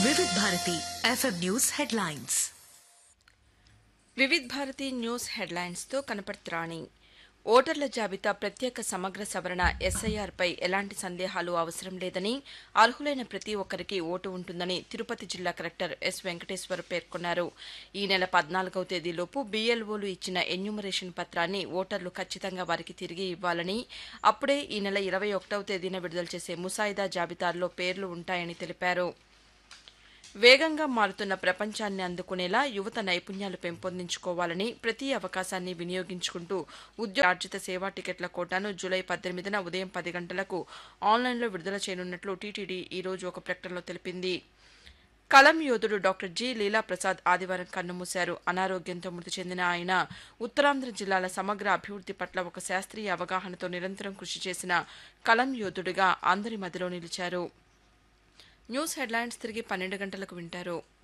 Vividh Bharati FM news headlines Vividh Bharati news హెడ్లైన్స్తో కనపడుతురాణి ఓటర్ల జాబితా ప్రత్యేక సమగ్ర సవరణ ఎస్ఐఆర్పై ఎలాంటి సందేహాలు అవసరం లేదని అర్హులైన ప్రతి ఒక్కరికి ఓటు ఉంటుందని తిరుపతి జిల్లా కలెక్టర్ ఎస్ వెంకటేశ్వర్ పేర్కొన్నారు ఈ నెల పద్నాలుగవ తేదీలోపు బీఎల్ఓలు ఇచ్చిన ఎన్యూమరేషన్ పత్రాన్ని ఓటర్లు ఖచ్చితంగా వారికి తిరిగి ఇవ్వాలని అప్పుడే ఈ నెల ఇరవై ఒకటవ తేదీన విడుదల చేసే ముసాయిదా జాబితాల్లో పేర్లు ఉంటాయని తెలిపారు వేగంగా మారుతున్న ప్రపంచాన్ని అందుకునేలా యువత నైపుణ్యాలు పెంపొందించుకోవాలని ప్రతి అవకాశాన్ని వినియోగించుకుంటూ ఉద్యోగ ఆర్జిత సేవా టికెట్ల కోటాను జూలై పద్దెనిమిదిన ఉదయం పది గంటలకు ఆన్లైన్లో విడుదల చేయనున్నట్లు టీటీడీ ఈ రోజు ఒక ప్రకటనలో తెలిపింది కలం యోధుడు డాక్టర్ జి లీలా ప్రసాద్ ఆదివారం కన్నుమూశారు అనారోగ్యంతో మృతి చెందిన ఆయన ఉత్తరాంధ్ర జిల్లాల సమగ్ర అభివృద్ది పట్ల ఒక శాస్త్రీయ అవగాహనతో నిరంతరం కృషి చేసిన కలం యోధుడిగా అందరి మధ్యలో నిలిచారు న్యూస్ హెడ్లైన్స్ తిరిగి పన్నెండు గంటలకు వింటారు